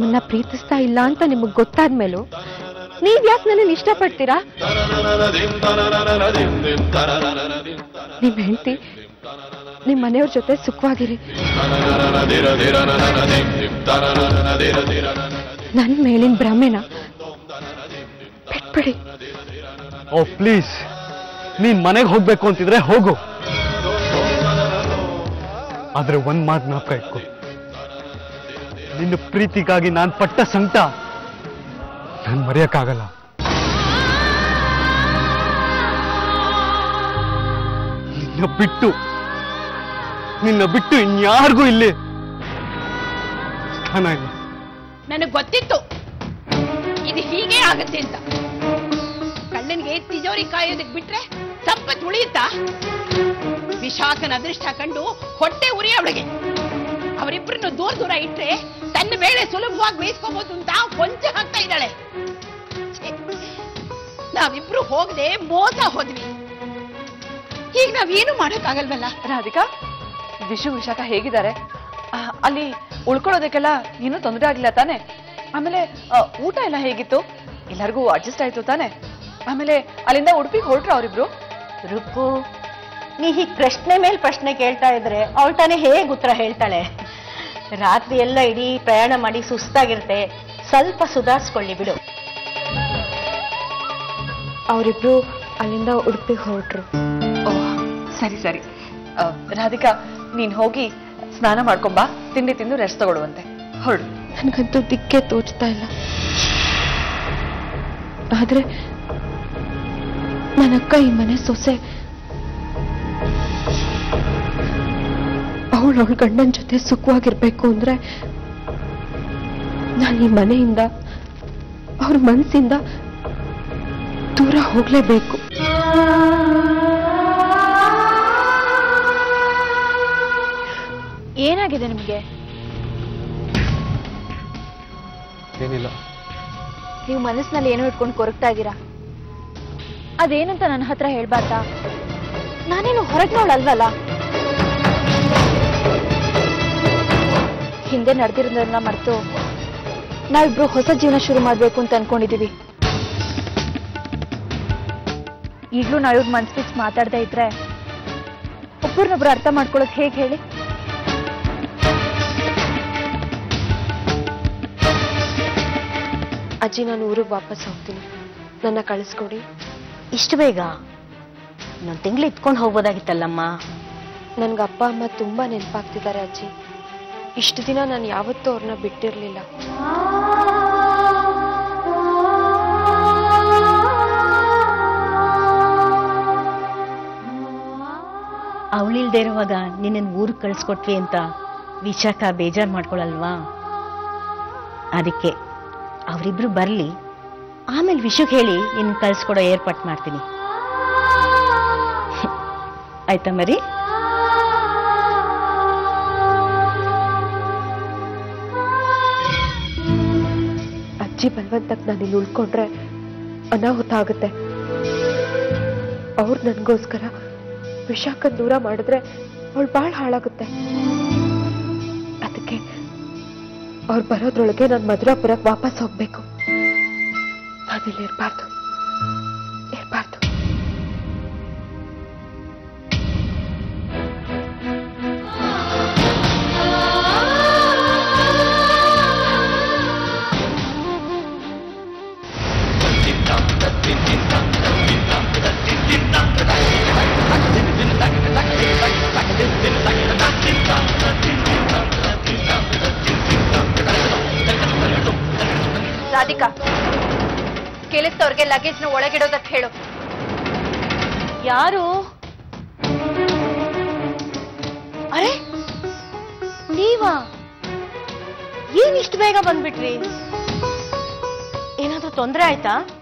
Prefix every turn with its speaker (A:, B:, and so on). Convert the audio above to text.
A: ನಿಮ್ಮನ್ನ ಪ್ರೀತಿಸ್ತಾ ಇಲ್ಲ ಅಂತ ನಿಮಗ್ ಗೊತ್ತಾದ್ಮೇಲೂ ನೀವ್ ಯಾಕೆ ನನ್ನನ್ನು ಇಷ್ಟಪಡ್ತೀರಾ ನಿಮ್ ಹೆಂಡತಿ ನಿಮ್ ಮನೆಯವ್ರ ಜೊತೆ ಸುಖವಾಗಿರಿ ನನ್ ಮೇಲಿನ ಭ್ರಮೆನ ಬಿಟ್ಬಿಡಿ
B: ಓ ಪ್ಲೀಸ್ ನೀನ್ ಮನೆಗೆ ಹೋಗ್ಬೇಕು ಅಂತಿದ್ರೆ ಹೋಗು ಆದ್ರೆ ಒಂದ್ ಮಾತು ಜ್ಞಾಪಕ ಇಟ್ಕೊ ನಿನ್ನ ಪ್ರೀತಿಗಾಗಿ ನಾನ್ ಪಟ್ಟ ಸಂಕಟ ನಾನ್ ಮರೆಯಕ್ಕಾಗಲ್ಲ ನಿನ್ನ ಬಿಟ್ಟು ನಿನ್ನ ಬಿಟ್ಟು ಇನ್ಯಾರಿಗೂ ಇಲ್ಲಿ ಸ್ಥಾನ ಇಲ್ಲ
C: ನನಗೆ ಗೊತ್ತಿತ್ತು ಇದು ಹೀಗೆ ಆಗತ್ತೆ ಅಂತ ಕಳ್ಳನಿಗೆ ತಿಜೋರಿ ಕಾಯೋದಕ್ ಬಿಟ್ರೆ ಸಂಪತ್ ಉಳಿಯುತ್ತಾ ವಿಶಾಖನ ಅದೃಷ್ಟ ಕಂಡು ಹೊಟ್ಟೆ ಉರಿ ಅವಳಿಗೆ ಅವರಿಬ್ಬರನ್ನು ದೂರ ದೂರ ಇಟ್ರೆ ತನ್ನ ಬೇಳೆ ಸುಲಭವಾಗಿ ಬೇಯಿಸ್ಕೋಬಹುದು ಅಂತ ಕೊಂಚ ಹಾಕ್ತಾ ಇದ್ದಾಳೆ ಛೆ, ನಾವಿಬ್ರು ಹೋಗದೆ ಮೋಸ ಹೋದ್ವಿ ಈಗ ನಾವೇನು ಮಾಡಕ್ಕಾಗಲ್ವಲ್ಲ
D: ರಾಧಿಕಾ ವಿಶು ವಿಶಾಖ ಹೇಗಿದ್ದಾರೆ ಆ, ಅಲ್ಲಿ ಉಳ್ಕೊಳ್ಳೋದಕ್ಕೆಲ್ಲ ಏನೂ ತೊಂದರೆ ಆಗಿಲ್ಲ ತಾನೆ ಆಮೇಲೆ ಆ, ಊಟ ಎಲ್ಲ ಹೇಗಿತ್ತು ಎಲ್ಲರಿಗೂ ಅಡ್ಜಸ್ಟ್ ಆಯ್ತು ತಾನೆ ಆಮೇಲೆ ಅಲ್ಲಿಂದ ಉಡುಪಿಗೆ ಹೊರಟ್ರು ಅವರಿಬ್ರು
E: ರುಕ್ಕು ನೀ ಹೀಗೆ ಪ್ರಶ್ನೆ ಮೇಲೆ ಪ್ರಶ್ನೆ ಕೇಳ್ತಾ ಇದ್ರೆ ಅವಳು ತಾನೇ ಹೇಗೆ ಉತ್ತರ ಹೇಳ್ತಾಳೆ ರಾತ್ರಿ ಎಲ್ಲ ಇಡೀ ಪ್ರಯಾಣ ಮಾಡಿ ಸುಸ್ತಾಗಿರುತ್ತೆ ಸ್ವಲ್ಪ ಸುಧಾರಿಸ್ಕೊಳ್ಳಿ ಬಿಡು
A: ಅವರಿಬ್ರು ಅಲ್ಲಿಂದ ಉಡುಪಿಗೆ ಹೊರಟ್ರು
D: ಓಹ್ ಸರಿ ಸರಿ ಆ, ರಾಧಿಕಾ ನೀನ್ ಹೋಗಿ ಸ್ನಾನ ಮಾಡ್ಕೊಂಬಾ ತಿಂಡಿ ತಿಂದು ರೆಸ್ಟ್ ತಗೊಳ್ಳುವಂತೆ ಹೊರಡು
A: ನನಗಂತೂ ದಿಕ್ಕೆ ತೋಚ್ತಾ ಇಲ್ಲ ಆದ್ರೆ ನನ್ನ ಅಕ್ಕ ಈ ಮನೆ ಸೊಸೆ ಅವಳು ಅವಳ ಗಂಡನ ಜೊತೆ ಸುಖವಾಗಿರ್ಬೇಕು ಅಂದ್ರೆ ನಾನು ಈ ಮನೆಯಿಂದ ಅವ್ರ ಮನಸ್ಸಿಂದ ದೂರ ಹೋಗ್ಲೇಬೇಕು
F: ಏನಾಗಿದೆ ನಿಮ್ಗೆ
B: ಏನಿಲ್ಲ
F: ನೀವು ಮನಸ್ಸಿನಲ್ಲಿ ಏನೋ ಇಟ್ಕೊಂಡು ಕೊರಗ್ತಾ ಇದ್ದೀರಾ ಅದೇನಂತ ನನ್ನ ಹತ್ರ ಹೇಳ್ಬಾರ್ದಾ ನಾನೇನು ಹೊರಗ್ನೋಳಲ್ವಲ್ಲ ಹಿಂದೆ ನಡೆದಿರೋದನ್ನ ಮರೆತು ನಾವಿಬ್ರು ಹೊಸ ಜೀವನ ಶುರು ಮಾಡ್ಬೇಕು ಅಂತ ಅನ್ಕೊಂಡಿದೀವಿ ಈಗಲೂ ನಾವಿವ್ರ ಮನ್ಸ್ ಬಿಚ್ಚಿ ಮಾತಾಡ್ತಾ ಇದ್ರೆ ಒಬ್ಬರನ್ನೊಬ್ರು ಅರ್ಥ ಮಾಡ್ಕೊಳ್ಳೋದು ಹೇಗೆ ಹೇಳಿ
A: ಅಜ್ಜಿ ನಾನು ಊರಿಗೆ ವಾಪಸ್ ಹೋಗ್ತೀನಿ ನನ್ನ ಕಳಿಸ್ಕೊಡಿ
E: ಇಷ್ಟು ಬೇಗ ಇನ್ನೊಂದು ತಿಂಗಳು ಇತ್ಕೊಂಡು ಹೋಗ್ಬೋದಾಗಿತ್ತಲ್ಲಮ್ಮ
A: ನನ್ಗೆ ಅಪ್ಪ ಅಮ್ಮ ತುಂಬಾ ನೆನಪಾಗ್ತಿದ್ದಾರೆ ಅಜ್ಜಿ ಇಷ್ಟು ದಿನ ನಾನು ಯಾವತ್ತೂ ಅವ್ರನ್ನ ಬಿಟ್ಟಿರ್ಲಿಲ್ಲ
E: ಅವಳಿಲ್ದೇ ಇರುವಾಗ ನಿನ್ನನ್ನು ಊರಿಗೆ ಕಳಿಸ್ಕೊಟ್ವಿ ಅಂತ ವಿಶಾಖ ಬೇಜಾರು ಮಾಡ್ಕೊಳಲ್ವಾ ಅದಕ್ಕೆ ಅವರಿಬ್ರು ಬರಲಿ ಆಮೇಲೆ ವಿಷಕ್ಕೆ ಹೇಳಿ ನಿನ್ನ ಕಳಿಸ್ಕೊಡೋ ಏರ್ಪಾಟ್ ಮಾಡ್ತೀನಿ ಆಯ್ತಾ ಮರಿ
A: ಅಜ್ಜಿ ಬಲವಂತಕ್ಕೆ ನಾನು ಇಲ್ಲಿ ಉಳ್ಕೊಂಡ್ರೆ ಅನಾಹುತ ಆಗುತ್ತೆ ಅವ್ರು ನನಗೋಸ್ಕರ ವಿಶಾಖ ದೂರ ಮಾಡಿದ್ರೆ ಅವಳು ಭಾಳ ಹಾಳಾಗುತ್ತೆ ಅದಕ್ಕೆ ಅವ್ರು ಬರೋದ್ರೊಳಗೆ ನಾನು ಮಧುರಾಪುರಕ್ಕೆ ವಾಪಸ್ ಹೋಗ್ಬೇಕು ನಾನಿಲ್ಲಿ ಇರಬಾರ್ದು ಇರಬಾರ್ದು
F: ರಾಧಿಕಾ ಕೆಲಸದವ್ರಿಗೆ ಲಗೇಜ್ನ ಒಳಗಿಡೋದಕ್ಕೆ ಹೇಳು
E: ಯಾರು ಅರೆ ನೀವಾ ಏನ್ ಇಷ್ಟು ಬೇಗ ಬಂದ್ಬಿಟ್ರಿ ಏನಾದ್ರೂ ತೊಂದರೆ ಆಯ್ತಾ